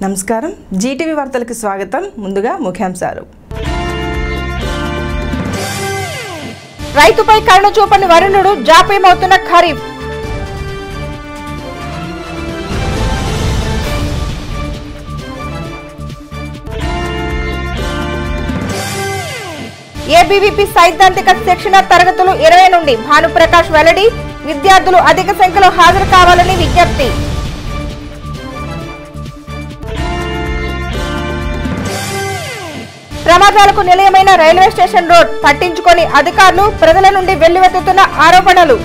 నమస్కారం జీటీవీ వార్తలకు స్వాగతం ముందుగా ముఖ్యాంశాలు రైతుపై కరుణ చూపని వరుణుడు జాప్యమవుతున్న ఖరీఫ్ ఏబీవీపీ సైద్ధాంతిక శిక్షణ తరగతులు ఇరవై నుండి భానుప్రకాష్ వెల్లడి విద్యార్థులు అధిక సంఖ్యలో హాజరు కావాలని విజ్ఞప్తి ప్రమాదాలకు నిలయమైన రైల్వే స్టేషన్ రోడ్ పట్టించుకొని అధికారులు ప్రజల నుండి వెల్లువెత్తుతున్న ఆరోపణలు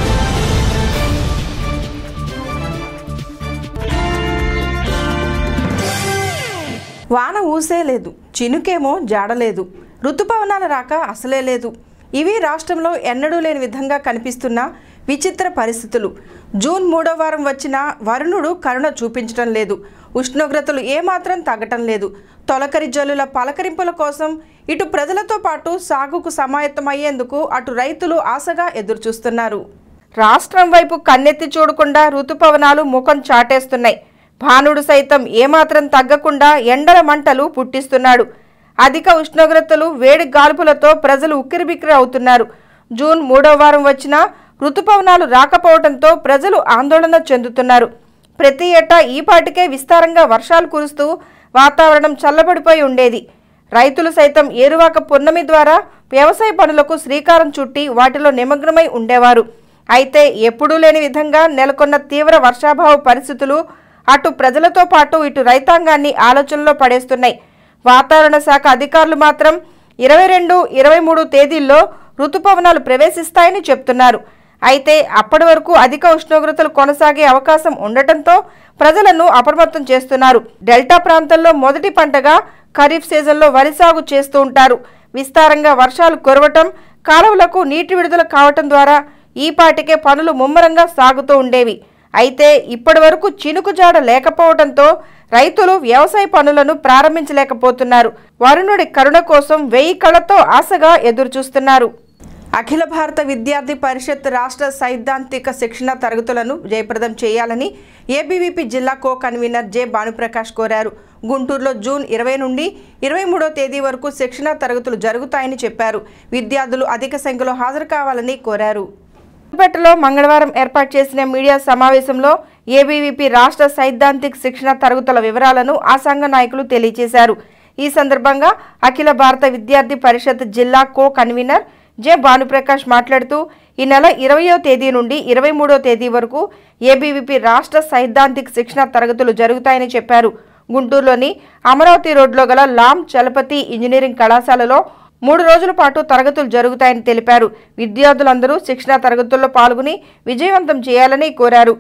వాన ఊసే లేదు చినుకేమో జాడలేదు ఋతుపవనాల రాక అసలే లేదు ఇవి రాష్ట్రంలో ఎన్నడూ లేని విధంగా కనిపిస్తున్న విచిత్ర పరిస్థితులు జూన్ మూడో వారం వచ్చిన వరుణుడు కరుణ చూపించడం లేదు ఉష్ణోగ్రతలు ఏమాత్రం తగ్గటం లేదు తొలకరి జల్లుల పలకరింపుల కోసం ఇటు ప్రజలతో పాటు సాగుకు సమాయత్తమయ్యేందుకు అటు రైతులు ఆశగా ఎదురుచూస్తున్నారు రాష్ట్రం వైపు కన్నెత్తి చూడకుండా ఋతుపవనాలు ముఖం చాటేస్తున్నాయి భానుడు సైతం ఏమాత్రం తగ్గకుండా ఎండల మంటలు పుట్టిస్తున్నాడు అధిక ఉష్ణోగ్రతలు వేడి గాల్పులతో ప్రజలు ఉక్కిరిబిక్కిరి అవుతున్నారు జూన్ మూడో వారం వచ్చినా ఋతుపవనాలు రాకపోవడంతో ప్రజలు ఆందోళన చెందుతున్నారు ప్రతి ఏటా ఈ పాటికే విస్తారంగా వర్షాలు కురుస్తూ వాతావరణం చల్లబడిపోయి ఉండేది రైతులు సైతం ఏరువాక పున్నమి ద్వారా వ్యవసాయ పనులకు శ్రీకారం చుట్టి వాటిలో నిమగ్నమై ఉండేవారు అయితే ఎప్పుడూ లేని విధంగా నెలకొన్న తీవ్ర వర్షాభావ పరిస్థితులు అటు ప్రజలతో పాటు ఇటు రైతాంగాన్ని ఆలోచనలో పడేస్తున్నాయి వాతావరణ శాఖ అధికారులు మాత్రం ఇరవై రెండు ఇరవై మూడు తేదీల్లో ఋతుపవనాలు ప్రవేశిస్తాయని చెప్తున్నారు అయితే అప్పటి వరకు అధిక ఉష్ణోగ్రతలు కొనసాగే అవకాశం ఉండటంతో ప్రజలను అప్రమత్తం చేస్తున్నారు డెల్టా ప్రాంతంలో మొదటి పంటగా ఖరీఫ్ సీజన్లో వరి సాగు చేస్తూ ఉంటారు విస్తారంగా వర్షాలు కురవటం కాలువలకు నీటి విడుదల కావటం ద్వారా ఈ పాటికే పనులు ముమ్మరంగా సాగుతూ ఉండేవి అయితే ఇప్పటి వరకు చినుకు జాడ లేకపోవడంతో రైతులు వ్యవసాయ పనులను ప్రారంభించలేకపోతున్నారు వరుణుడి కరుణ కోసం వెయ్యి కళ్ళతో ఆశగా ఎదురుచూస్తున్నారు అఖిల భారత విద్యార్థి పరిషత్ రాష్ట్ర సైద్ధాంతిక శిక్షణ తరగతులను జయప్రదం చేయాలని ఏబీవీపీ జిల్లా కో కన్వీనర్ జె భానుప్రకాష్ కోరారు గుంటూరులో జూన్ ఇరవై నుండి ఇరవై మూడో తేదీ వరకు శిక్షణ తరగతులు జరుగుతాయని చెప్పారు విద్యార్థులు అధిక సంఖ్యలో హాజరు కావాలని కోరారు పేటలో మంగళవారం ఏర్పాటు చేసిన మీడియా సమావేశంలో ఏబీవీపీ రాష్ట్ర సైద్ధాంతిక శిక్షణ తరగతుల వివరాలను ఆ సంఘ నాయకులు తెలియజేశారు ఈ సందర్భంగా అఖిల భారత విద్యార్థి పరిషత్ జిల్లా కో కన్వీనర్ జె భానుప్రకాష్ మాట్లాడుతూ ఈ నెల ఇరవయో తేదీ నుండి ఇరవై మూడో తేదీ వరకు ఏబీవీపీ రాష్ట్ర సైద్ధాంతిక శిక్షణ తరగతులు జరుగుతాయని చెప్పారు గుంటూరులోని అమరావతి రోడ్లో గల లామ్ చలపతి ఇంజనీరింగ్ కళాశాలలో మూడు రోజుల పాటు తరగతులు జరుగుతాయని తెలిపారు విద్యార్థులందరూ శిక్షణ తరగతుల్లో పాల్గొని విజయవంతం చేయాలని కోరారు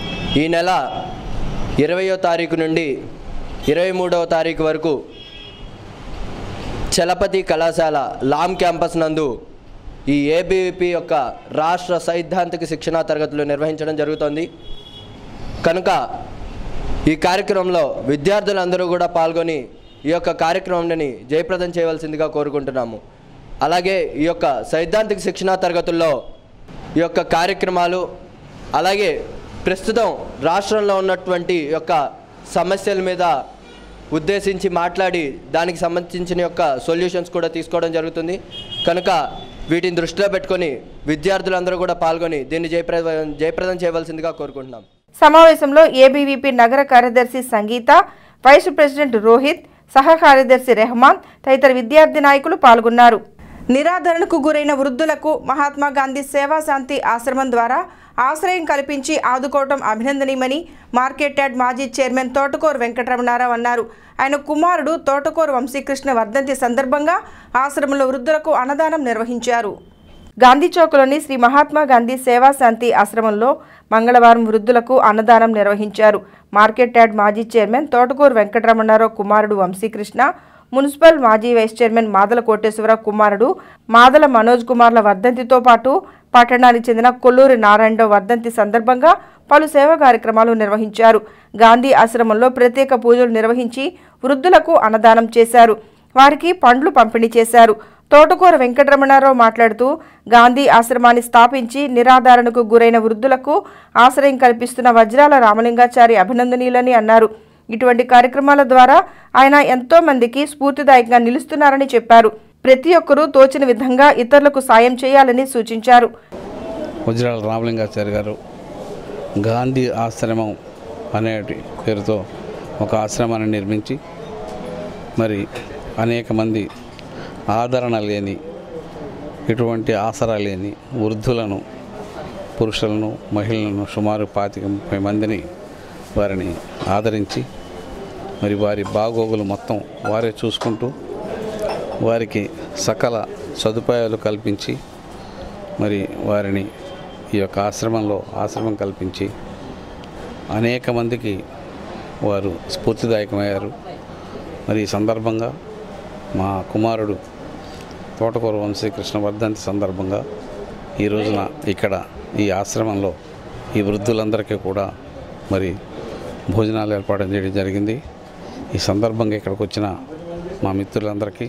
ఈ నెల ఇరవయో తారీఖు నుండి ఇరవై మూడవ తారీఖు వరకు చలపతి కళాశాల లామ్ క్యాంపస్ నందు ఈ ఏబీవీపీ యొక్క రాష్ట్ర సైద్ధాంతిక శిక్షణా తరగతులు నిర్వహించడం జరుగుతోంది కనుక ఈ కార్యక్రమంలో విద్యార్థులందరూ కూడా పాల్గొని ఈ యొక్క కార్యక్రమాన్ని జయప్రదం చేయవలసిందిగా కోరుకుంటున్నాము అలాగే ఈ యొక్క సైద్ధాంతిక శిక్షణా తరగతుల్లో ఈ యొక్క కార్యక్రమాలు అలాగే ప్రస్తుతం రాష్ట్రంలో ఉన్నటువంటి యొక్క సమస్యల మీద ఉద్దేశించి మాట్లాడి దానికి సంబంధించిన యొక్క సొల్యూషన్స్ కూడా తీసుకోవడం జరుగుతుంది కనుక వీటిని దృష్టిలో పెట్టుకొని విద్యార్థులందరూ కూడా పాల్గొని దీన్ని జయప్రద జయప్రదం చేయవలసిందిగా కోరుకుంటున్నాం సమావేశంలో ఏబీవీపీ నగర కార్యదర్శి సంగీత వైస్ ప్రెసిడెంట్ రోహిత్ సహ కార్యదర్శి రెహమాన్ తదితర విద్యార్థి నాయకులు పాల్గొన్నారు నిరాదరణకు గురైన వృద్ధులకు మహాత్మా గాంధీ సేవా శాంతి ఆశ్రమం ద్వారా ఆశ్రయం కల్పించి ఆదుకోవటం అభినందనీయమని మార్కెట్ యార్డ్ మాజీ చైర్మన్ తోటకూరు వెంకటరమణారావు అన్నారు ఆయన కుమారుడు తోటకూరు వంశీకృష్ణ వర్ధంతి సందర్భంగా ఆశ్రమంలో వృద్ధులకు అన్నదానం నిర్వహించారు గాంధీ చౌక్లోని శ్రీ మహాత్మా గాంధీ సేవా శాంతి ఆశ్రమంలో మంగళవారం వృద్ధులకు అన్నదానం నిర్వహించారు మార్కెట్ యార్డ్ మాజీ చైర్మన్ తోటకూరు వెంకటరమణారావు కుమారుడు వంశీకృష్ణ మున్సిపల్ మాజీ వైస్ చైర్మన్ మాదల కోటేశ్వరరావు కుమారుడు మాదల మనోజ్ కుమార్ల వర్ధంతితో పాటు పట్టణానికి చెందిన కొల్లూరి నారాయణరావు వర్ధంతి సందర్భంగా పలు సేవా కార్యక్రమాలు నిర్వహించారు గాంధీ ఆశ్రమంలో ప్రత్యేక పూజలు నిర్వహించి వృద్ధులకు అన్నదానం చేశారు వారికి పండ్లు పంపిణీ చేశారు తోటకూర వెంకటరమణారావు మాట్లాడుతూ గాంధీ ఆశ్రమాన్ని స్థాపించి నిరాధారణకు గురైన వృద్ధులకు ఆశ్రయం కల్పిస్తున్న వజ్రాల రామలింగాచారి అభినందనీయులని అన్నారు ఇటువంటి కార్యక్రమాల ద్వారా ఆయన ఎంతో మందికి స్ఫూర్తిదాయకంగా నిలుస్తున్నారని చెప్పారు ప్రతి ఒక్కరూ తోచిన విధంగా ఇతరులకు సాయం చేయాలని సూచించారు వజ్రాల రామలింగాచారి గారు గాంధీ ఆశ్రమం అనే పేరుతో ఒక ఆశ్రమాన్ని నిర్మించి మరి అనేక మంది ఆదరణ లేని ఎటువంటి ఆసరా లేని వృద్ధులను పురుషులను మహిళలను సుమారు పాతిక ముప్పై మందిని వారిని ఆదరించి మరి వారి బాగోగులు మొత్తం వారే చూసుకుంటూ వారికి సకల సదుపాయాలు కల్పించి మరి వారిని ఈ యొక్క ఆశ్రమంలో ఆశ్రమం కల్పించి అనేక మందికి వారు స్ఫూర్తిదాయకమయ్యారు మరి ఈ సందర్భంగా మా కుమారుడు తోటకూర వంశీ కృష్ణవర్ధంతి సందర్భంగా ఈ రోజున ఇక్కడ ఈ ఆశ్రమంలో ఈ వృద్ధులందరికీ కూడా మరి భోజనాలు ఏర్పాటు చేయడం జరిగింది ఈ సందర్భంగా ఇక్కడికి వచ్చిన మా మిత్రులందరికీ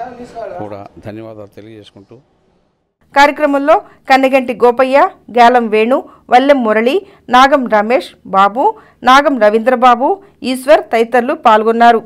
కూడా ధన్యవాదాలు తెలియజేసుకుంటూ కార్యక్రమంలో కన్నెగంటి గోపయ్య గాలం వేణు వల్లెం మురళి నాగం రమేష్ బాబు నాగం రవీంద్రబాబు ఈశ్వర్ తదితరులు పాల్గొన్నారు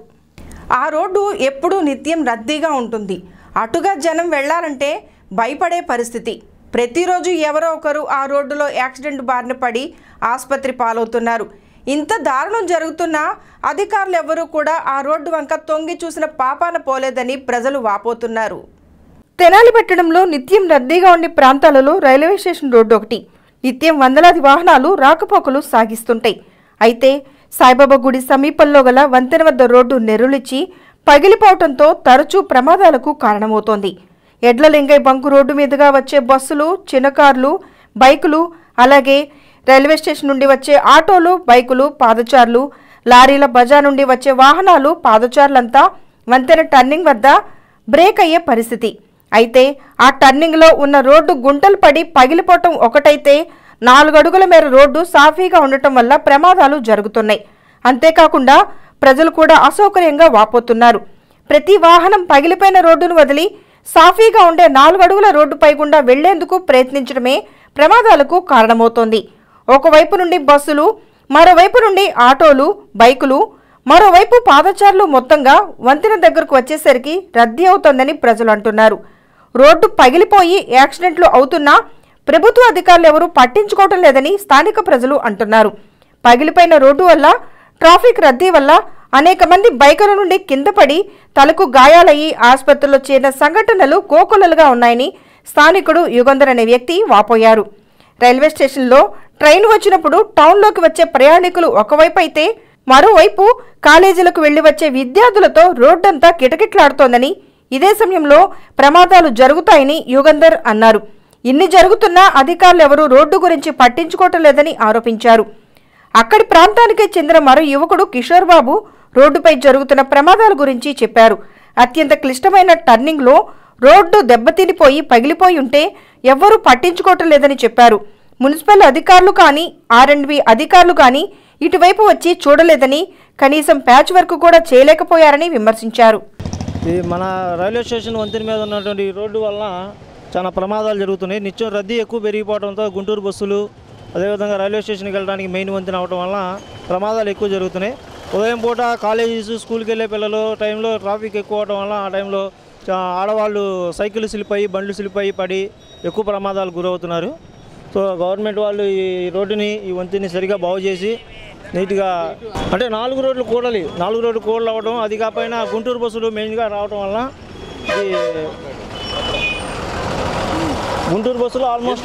ఆ రోడ్డు ఎప్పుడూ నిత్యం రద్దీగా ఉంటుంది అటుగా జనం వెళ్ళాలంటే భయపడే పరిస్థితి ప్రతిరోజు ఎవరో ఒకరు ఆ రోడ్డులో యాక్సిడెంట్ బారిన పడి ఆసుపత్రి పాలవుతున్నారు ఇంత దారుణం జరుగుతున్నా అధికారులు ఎవరూ కూడా ఆ రోడ్డు వంక తొంగి చూసిన పాపాన పోలేదని ప్రజలు వాపోతున్నారు తెనాలి పట్టణంలో నిత్యం రద్దీగా ఉండే ప్రాంతాలలో రైల్వే స్టేషన్ రోడ్డు ఒకటి నిత్యం వందలాది వాహనాలు రాకపోకలు సాగిస్తుంటాయి అయితే సాయిబాబా గుడి సమీపంలో గల వంతెన వద్ద రోడ్డు నెరులిచ్చి పగిలిపోవడంతో తరచూ ప్రమాదాలకు కారణమవుతోంది ఎడ్లలింగై బంకు రోడ్డు మీదుగా వచ్చే బస్సులు చిన్న కార్లు బైకులు అలాగే రైల్వే స్టేషన్ నుండి వచ్చే ఆటోలు బైకులు పాదచారులు లారీల బజా నుండి వచ్చే వాహనాలు పాదచారులంతా వంతెన టర్నింగ్ వద్ద బ్రేక్ అయ్యే పరిస్థితి అయితే ఆ టర్నింగ్లో ఉన్న రోడ్డు గుంటలు పడి పగిలిపోవటం ఒకటైతే నాలుగు అడుగుల మేర రోడ్డు సాఫీగా ఉండటం వల్ల ప్రమాదాలు జరుగుతున్నాయి అంతేకాకుండా ప్రజలు కూడా అసౌకర్యంగా వాపోతున్నారు ప్రతి వాహనం పగిలిపోయిన రోడ్డును వదిలి సాఫీగా ఉండే నాలుగు అడుగుల రోడ్డుపై గుండా వెళ్లేందుకు ప్రయత్నించడమే ప్రమాదాలకు కారణమవుతోంది ఒకవైపు నుండి బస్సులు మరోవైపు నుండి ఆటోలు బైకులు మరోవైపు పాదచారులు మొత్తంగా వంతెన దగ్గరకు వచ్చేసరికి రద్దీ అవుతోందని ప్రజలు అంటున్నారు రోడ్డు పగిలిపోయి యాక్సిడెంట్లు అవుతున్నా ప్రభుత్వ అధికారులు ఎవరూ పట్టించుకోవటం లేదని స్థానిక ప్రజలు అంటున్నారు పగిలిపోయిన రోడ్డు వల్ల ట్రాఫిక్ రద్దీ వల్ల అనేక మంది బైకుల నుండి కింద పడి తలకు గాయాలయ్యి ఆసుపత్రిలో చేరిన సంఘటనలు కోకొల్లలుగా ఉన్నాయని స్థానికుడు యుగంధర్ అనే వ్యక్తి వాపోయారు రైల్వే స్టేషన్లో ట్రైన్ వచ్చినప్పుడు టౌన్లోకి వచ్చే ప్రయాణికులు ఒకవైపు అయితే మరోవైపు కాలేజీలకు వెళ్లి వచ్చే విద్యార్థులతో రోడ్డంతా కిటకిట్లాడుతోందని ఇదే సమయంలో ప్రమాదాలు జరుగుతాయని యుగంధర్ అన్నారు ఇన్ని జరుగుతున్నా అధికారులు ఎవరూ రోడ్డు గురించి పట్టించుకోవటం లేదని ఆరోపించారు అక్కడి ప్రాంతానికే చెందిన మరో యువకుడు కిషోర్ బాబు రోడ్డుపై జరుగుతున్న ప్రమాదాల గురించి చెప్పారు అత్యంత క్లిష్టమైన టర్నింగ్లో రోడ్డు దెబ్బతినిపోయి పగిలిపోయి ఉంటే ఎవ్వరూ పట్టించుకోవటం లేదని చెప్పారు మున్సిపల్ అధికారులు కానీ ఆర్ఎండ్బి అధికారులు కానీ ఇటువైపు వచ్చి చూడలేదని కనీసం ప్యాచ్ వర్క్ కూడా చేయలేకపోయారని విమర్శించారు ఈ మన రైల్వే స్టేషన్ వంతెన మీద ఉన్నటువంటి ఈ రోడ్డు వలన చాలా ప్రమాదాలు జరుగుతున్నాయి నిత్యం రద్దీ ఎక్కువ పెరిగిపోవడంతో గుంటూరు బస్సులు అదేవిధంగా రైల్వే స్టేషన్కి వెళ్ళడానికి మెయిన్ వంతెన అవడం వలన ప్రమాదాలు ఎక్కువ జరుగుతున్నాయి ఉదయం పూట కాలేజీస్ స్కూల్కి వెళ్ళే పిల్లలు టైంలో ట్రాఫిక్ ఎక్కువ అవడం వల్ల ఆ టైంలో చా- ఆడవాళ్ళు సైకిల్ స్లిప్ అయ్యి బండ్లు స్లిప్ అయ్యి పడి ఎక్కువ ప్రమాదాలు గురవుతున్నారు సో గవర్నమెంట్ వాళ్ళు ఈ రోడ్డుని ఈ వంతెని సరిగా బాగు చేసి నీట్గా అంటే నాలుగు రోడ్లు కూడలి నాలుగు రోడ్లు కూడలు అవ్వడం అది కాకపోయినా గుంటూరు బస్సులు మెయిన్గా రావడం వల్ల ఇది గుంటూరు బస్సులు ఆల్మోస్ట్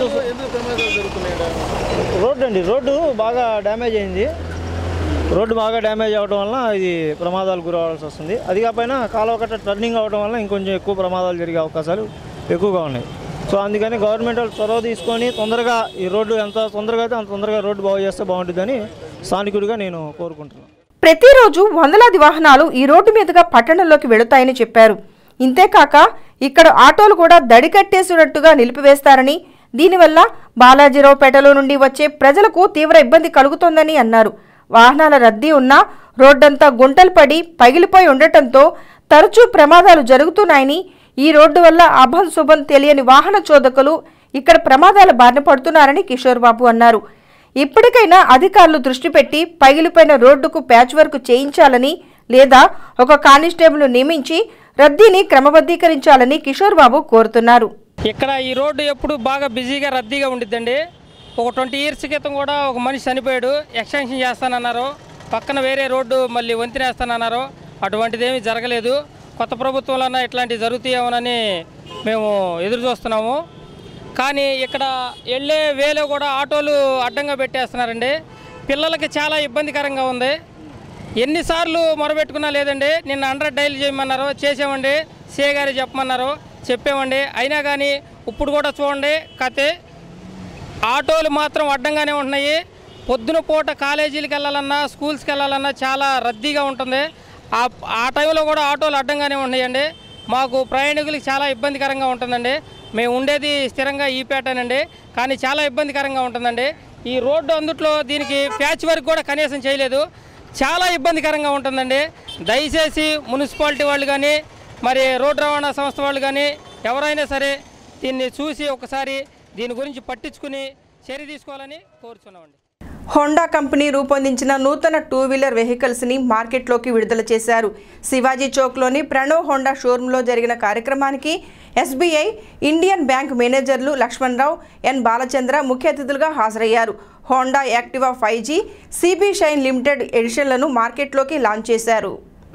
రోడ్డు అండి రోడ్డు బాగా డ్యామేజ్ అయింది రోడ్డు బాగా డ్యామేజ్ అవ్వడం వల్ల ఇది ప్రమాదాలు గురవలసి వస్తుంది అది కాకపోయినా కాలువ కట్ట టర్నింగ్ అవ్వడం వల్ల ఇంకొంచెం ఎక్కువ ప్రమాదాలు జరిగే అవకాశాలు ఎక్కువగా ఉన్నాయి సో అందుకని గవర్నమెంట్ వాళ్ళు చొరవ తీసుకొని తొందరగా ఈ రోడ్డు ఎంత తొందరగా అయితే అంత తొందరగా రోడ్డు బాగు చేస్తే బాగుంటుందని స్థానికుడిగా నేను కోరుకుంటున్నాను ప్రతిరోజు వందలాది వాహనాలు ఈ రోడ్డు మీదుగా పట్టణంలోకి వెళుతాయని చెప్పారు ఇంతేకాక ఇక్కడ ఆటోలు కూడా దడి కట్టేసినట్టుగా నిలిపివేస్తారని దీనివల్ల బాలాజీరావుపేటలో నుండి వచ్చే ప్రజలకు తీవ్ర ఇబ్బంది కలుగుతోందని అన్నారు వాహనాల రద్దీ ఉన్నా రోడ్డంతా గుంటలు పడి పగిలిపోయి ఉండటంతో తరచూ ప్రమాదాలు జరుగుతున్నాయని ఈ రోడ్డు వల్ల అభం శుభం తెలియని వాహన చోదకులు ఇక్కడ ప్రమాదాల బారిన పడుతున్నారని కిషోర్ బాబు అన్నారు ఇప్పటికైనా అధికారులు దృష్టి పెట్టి పగిలిపోయిన రోడ్డుకు ప్యాచ్ వర్క్ చేయించాలని లేదా ఒక కానిస్టేబుల్ నియమించి రద్దీని క్రమబద్ధీకరించాలని కిషోర్ బాబు కోరుతున్నారు ఇక్కడ ఈ రోడ్డు ఎప్పుడు బాగా బిజీగా రద్దీగా ఉండిద్దండి ఒక ట్వంటీ ఇయర్స్ క్రితం కూడా ఒక మనిషి చనిపోయాడు ఎక్స్టెన్షన్ చేస్తానన్నారు పక్కన వేరే రోడ్డు మళ్ళీ వంతినేస్తానన్నారు అటువంటిది ఏమీ జరగలేదు కొత్త ప్రభుత్వంలోనే ఇట్లాంటివి జరుగుతాయేమోనని మేము ఎదురు చూస్తున్నాము కానీ ఇక్కడ వెళ్ళే వేలో కూడా ఆటోలు అడ్డంగా పెట్టేస్తున్నారండి పిల్లలకి చాలా ఇబ్బందికరంగా ఉంది ఎన్నిసార్లు మొరబెట్టుకున్నా లేదండి నిన్న హండ్రెడ్ డైల్ చేయమన్నారు చేసామండి సే గారు చెప్పమన్నారు చెప్పామండి అయినా కానీ ఇప్పుడు కూడా చూడండి కతే ఆటోలు మాత్రం అడ్డంగానే ఉంటున్నాయి పొద్దున పూట కాలేజీలకు వెళ్ళాలన్నా స్కూల్స్కి వెళ్ళాలన్నా చాలా రద్దీగా ఉంటుంది ఆ ఆ టైంలో కూడా ఆటోలు అడ్డంగానే ఉన్నాయండి మాకు ప్రయాణికులకు చాలా ఇబ్బందికరంగా ఉంటుందండి మేము ఉండేది స్థిరంగా ఈ పేటనండి కానీ చాలా ఇబ్బందికరంగా ఉంటుందండి ఈ రోడ్డు అందుట్లో దీనికి ప్యాచ్ వర్క్ కూడా కనీసం చేయలేదు చాలా ఇబ్బందికరంగా ఉంటుందండి దయచేసి మున్సిపాలిటీ వాళ్ళు కానీ మరి రోడ్డు రవాణా సంస్థ వాళ్ళు కానీ ఎవరైనా సరే దీన్ని చూసి ఒకసారి దీని గురించి పట్టించుకుని చర్య తీసుకోవాలని కోరుచున్నామండి హోండా కంపెనీ రూపొందించిన నూతన టూ వీలర్ వెహికల్స్ని మార్కెట్లోకి విడుదల చేశారు శివాజీ చౌక్లోని ప్రణవ్ హోండా షోరూంలో జరిగిన కార్యక్రమానికి ఎస్బీఐ ఇండియన్ బ్యాంక్ మేనేజర్లు లక్ష్మణరావు ఎన్ బాలచంద్ర ముఖ్య అతిథులుగా హాజరయ్యారు Honda Activa five G CB Shine limited ఎడిషన్లను మార్కెట్లోకి లాంచ్ చేశారు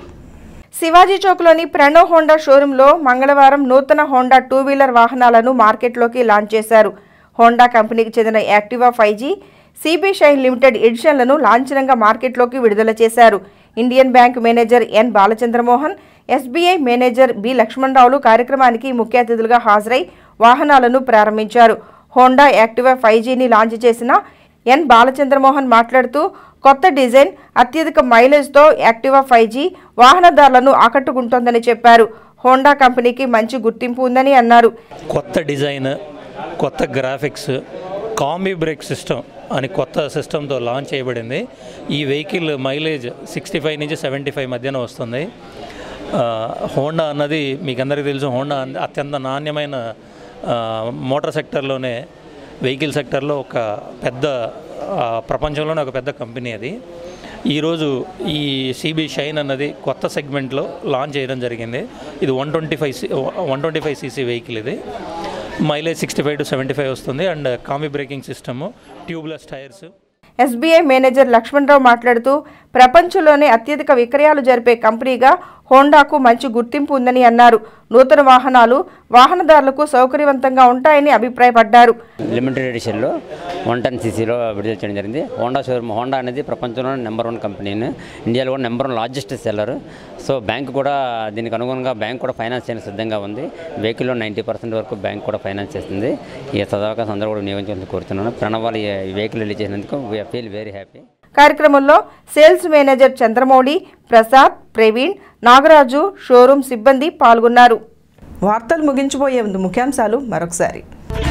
శివాజీ చౌక్లోని ప్రణవ్ హోండా షోరూంలో మంగళవారం నూతన హోండా టూ వీలర్ వాహనాలను మార్కెట్లోకి లాంచ్ చేశారు హోండా కంపెనీకి చెందిన Activa five G CB Shine limited ఎడిషన్లను లాంఛనంగా మార్కెట్లోకి విడుదల చేశారు Indian bank manager N Balachandramohan SBI manager B లక్ష్మణరావులు కార్యక్రమానికి ముఖ్య అతిథులుగా హాజరై వాహనాలను ప్రారంభించారు హోండా యాక్టివా ఫైవ్ జీని లాంచ్ చేసిన ఎన్ బాలచంద్రమోహన్ మాట్లాడుతూ కొత్త డిజైన్ అత్యధిక మైలేజ్తో యాక్టివా ఫైవ్ జీ వాహనదారులను ఆకట్టుకుంటోందని చెప్పారు హోండా కంపెనీకి మంచి గుర్తింపు ఉందని అన్నారు కొత్త డిజైన్ కొత్త గ్రాఫిక్స్ కాంబీ బ్రేక్ సిస్టమ్ అని కొత్త సిస్టంతో లాంచ్ చేయబడింది ఈ వెహికల్ మైలేజ్ సిక్స్టీ ఫైవ్ నుంచి సెవెంటీ ఫైవ్ మధ్యన వస్తుంది ఆ, హోండా అన్నది మీకు అందరికీ తెలుసు హోండా అన్- అత్యంత నాణ్యమైన ఆ, మోటార్ సెక్టర్లోనే వెహికల్ సెక్టర్లో ఒక పెద్ద ఆ, ప్రపంచంలోనే ఒక పెద్ద కంపెనీ అది ఈరోజు ఈ సిబి షైన్ అన్నది కొత్త సెగ్మెంట్లో లాంచ్ చేయడం జరిగింది ఇది one twenty five one twenty five CC vehicle ఇది mileage sixty five to seventy five వస్తుంది and combi braking system tubeless tyres SBI manager Lakshmanarao మాట్లాడుతూ ప్రపంచంలోనే అత్యధిక విక్రయాలు జరిపే కంపెనీగా హోండాకు మంచి గుర్తింపు ఉందని అన్నారు నూతన వాహనాలు వాహనదారులకు సౌకర్యవంతంగా ఉంటాయని అభిప్రాయపడ్డారు లిమిటెడ్ ఎడిషన్లో వన్ టెన్ సీసీలో విడుదల చేయడం జరిగింది హోండా షోరూమ్ హోండా అనేది ప్రపంచంలోనే నెంబర్ వన్ కంపెనీని ఇండియాలో కూడా number one largest seller so bank కూడా దీనికి అనుగుణంగా బ్యాంక్ కూడా ఫైనాన్స్ చేయడానికి సిద్ధంగా ఉంది వెహికల్లో నైంటీ పర్సెంట్ వరకు బ్యాంక్ కూడా ఫైనాన్స్ చేస్తుంది ఈ సదవకాశం అందరూ కూడా వినియోగించాలని కోరుతున్నాను ప్రణవాలు ఈ వెహికల్ రిలీజ్ చేసినందుకు వీ ఫీల్ వెరీ హ్యాపీ కార్యక్రమంలో sales manager Chandramouli Prasad Praveen Nagaraju showroom సిబ్బంది పాల్గొన్నారు వార్తలు ముగించిపోయే ముందు ముఖ్యాంశాలు మరొకసారి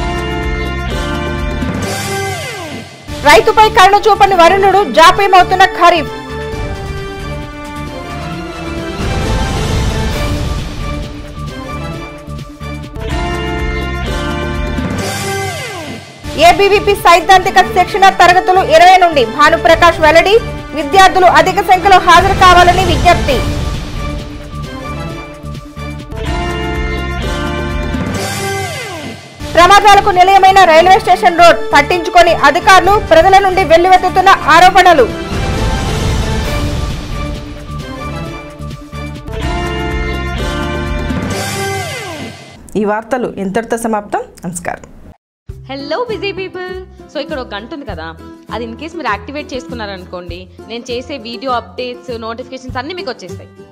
రైతుపై కరుణ చూపని వరుణుడు జాప్యమవుతున్న ఖరీఫ్ ఏబీవీపీ సైద్ధాంతిక శిక్షణ తరగతులు ఇరవై నుండి భానుప్రకాష్ వెల్లడి విద్యార్థులు అధిక సంఖ్యలో హాజరు కావాలని విజ్ఞప్తి ప్రమాదాలకు నిలయమైన రైల్వే స్టేషన్ రోడ్ పట్టించుకొని అధికారులు ప్రజల నుండి వెల్లువెత్తుతున్న ఆరోపణలు ఈ వార్తలు ఇంతటితో సమాప్తం నమస్కారం హలో బిజీ పీపుల్ సో ఇక్కడ ఒక గంట ఉంది కదా అది ఇన్ కేస్ మీరు యాక్టివేట్ చేసుకున్నారనుకోండి నేను చేసే వీడియో అప్డేట్స్ నోటిఫికేషన్స్ అన్నీ మీకు వచ్చేస్తాయి